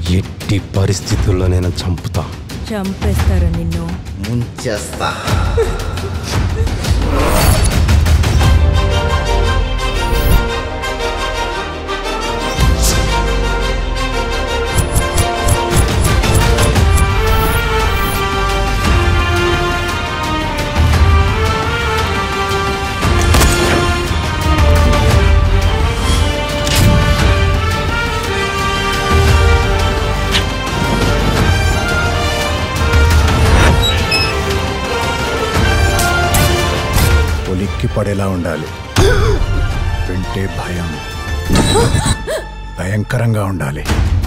ఎట్టి పరిస్థితుల్లో నేను చంపుతా చంపేస్తారా నిన్ను ముంచేస్తా ఉలిక్కి పడేలా ఉండాలి వింటే భయం భయంకరంగా ఉండాలి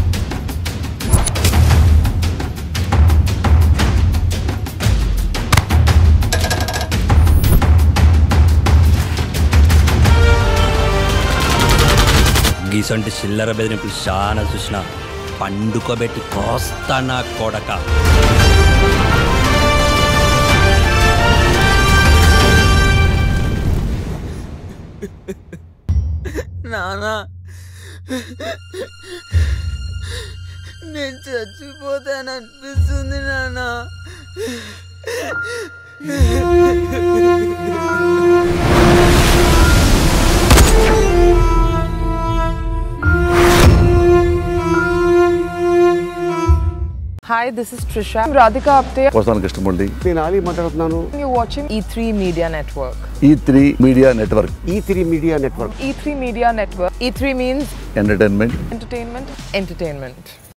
గీసంటి చిల్లర బెదిరింపులు చాలా చూసిన పండుకోబెట్టి కోస్తా నా కొడక నానా నేను చచ్చిపోతాననిపిస్తుంది నానా Hi, this is Trisha. I'm Radhika Apte. వస్తాను కృష్ణమూర్తి నేను ఆలీ మాట్లాడుతున్నాను You're watching E3 Media Network. E three media network E three media network E3 Media Network. E3 means entertainment entertainment, entertainment.